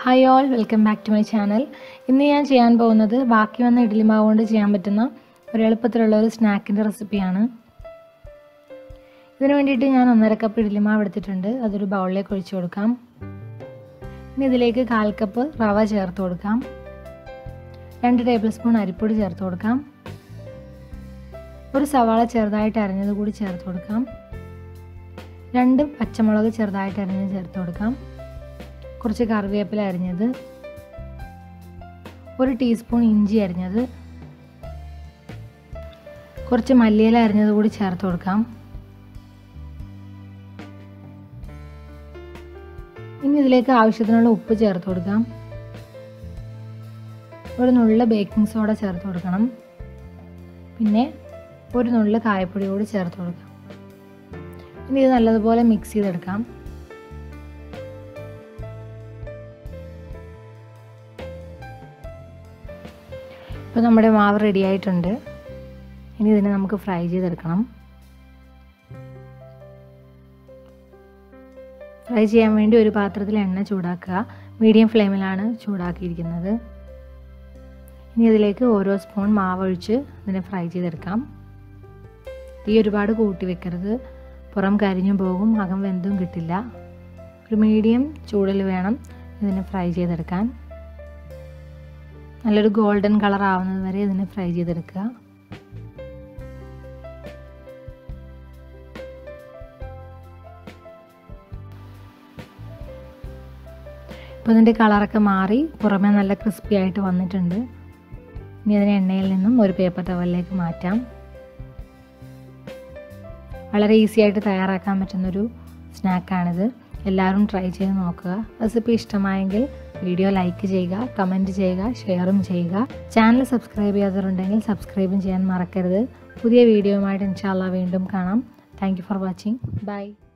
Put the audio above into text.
hi all welcome back to my channel ഇന്ന് ഞാൻ ചെയ്യാൻ പോകുന്നത് ബാക്കി വന്ന ഇഡ്ഡലി മാവ് കൊണ്ട് ചെയ്യാൻ പറ്റുന്ന ഒരു എളുപ്പത്തിലുള്ള ഒരു സ്നാക്കിൻ്റെ റെസിപ്പിയാണ് ഇതിന് വേണ്ടിയിട്ട് ഞാൻ ഒന്നര കപ്പ് ഇഡ്ഡലി മാവ് എടുത്തിട്ടുണ്ട് അതൊരു ബൗളിലേക്ക് ഒഴിച്ചു കൊടുക്കാം ഇനി ഇതിലേക്ക് കാൽ കപ്പ് റവ ചേർത്ത് കൊടുക്കാം രണ്ട് ടേബിൾ സ്പൂൺ അരിപ്പൊടി ചേർത്ത് കൊടുക്കാം ഒരു സവാള ചെറുതായിട്ട് അരിഞ്ഞത് കൂടി ചേർത്ത് കൊടുക്കാം രണ്ട് പച്ചമുളക് ചെറുതായിട്ട് അരിഞ്ഞത് ചേർത്ത് കൊടുക്കാം കുറച്ച് കറിവേപ്പില അരിഞ്ഞത് ഒരു ടീസ്പൂൺ ഇഞ്ചി അരിഞ്ഞത് കുറച്ച് മല്ലിയില അരിഞ്ഞത് കൂടി ചേർത്ത് കൊടുക്കാം ഇനി ഇതിലേക്ക് ആവശ്യത്തിനുള്ള ഉപ്പ് ചേർത്ത് കൊടുക്കാം ഒരു നുള്ള ബേക്കിംഗ് സോഡ ചേർത്ത് കൊടുക്കണം പിന്നെ ഒരു നുള്ള കായപ്പൊടി കൂടി ചേർത്ത് കൊടുക്കാം ഇനി ഇത് നല്ലതുപോലെ മിക്സ് ചെയ്തെടുക്കാം ഇപ്പോൾ നമ്മുടെ മാവ് റെഡി ആയിട്ടുണ്ട് ഇനി ഇതിനെ നമുക്ക് ഫ്രൈ ചെയ്തെടുക്കണം ഫ്രൈ ചെയ്യാൻ വേണ്ടി ഒരു പാത്രത്തിൽ എണ്ണ ചൂടാക്കുക മീഡിയം ഫ്ലെയിമിലാണ് ചൂടാക്കിയിരിക്കുന്നത് ഇനി ഇതിലേക്ക് ഓരോ സ്പൂൺ മാവ് ഒഴിച്ച് ഇതിനെ ഫ്രൈ ചെയ്തെടുക്കാം തീ ഒരുപാട് കൂട്ടി വെക്കരുത് പുറം കരിഞ്ഞു പോകും അകം വെന്തും കിട്ടില്ല ഒരു മീഡിയം ചൂടിൽ വേണം ഇതിനെ ഫ്രൈ ചെയ്തെടുക്കാൻ നല്ലൊരു ഗോൾഡൻ കളർ ആവുന്നത് വരെ ഇതിനെ ഫ്രൈ ചെയ്തെടുക്കുക ഇപ്പോൾ ഇതിൻ്റെ കളറൊക്കെ മാറി പുറമേ നല്ല ക്രിസ്പി ആയിട്ട് വന്നിട്ടുണ്ട് ഇനി അതിനെ എണ്ണയിൽ നിന്നും ഒരു പേപ്പർ ടവലിലേക്ക് മാറ്റാം വളരെ ഈസി ആയിട്ട് തയ്യാറാക്കാൻ പറ്റുന്നൊരു സ്നാക്കാണിത് എല്ലാവരും ട്രൈ ചെയ്ത് നോക്കുക റെസിപ്പി ഇഷ്ടമായെങ്കിൽ വീഡിയോ ലൈക്ക് ചെയ്യുക കമൻറ്റ് ചെയ്യുക ഷെയറും ചെയ്യുക ചാനൽ സബ്സ്ക്രൈബ് ചെയ്യാത്തവരുണ്ടെങ്കിൽ സബ്സ്ക്രൈബും ചെയ്യാൻ മറക്കരുത് പുതിയ വീഡിയോയുമായിട്ട് ഇൻഷാല്ല വീണ്ടും കാണാം thank you for watching by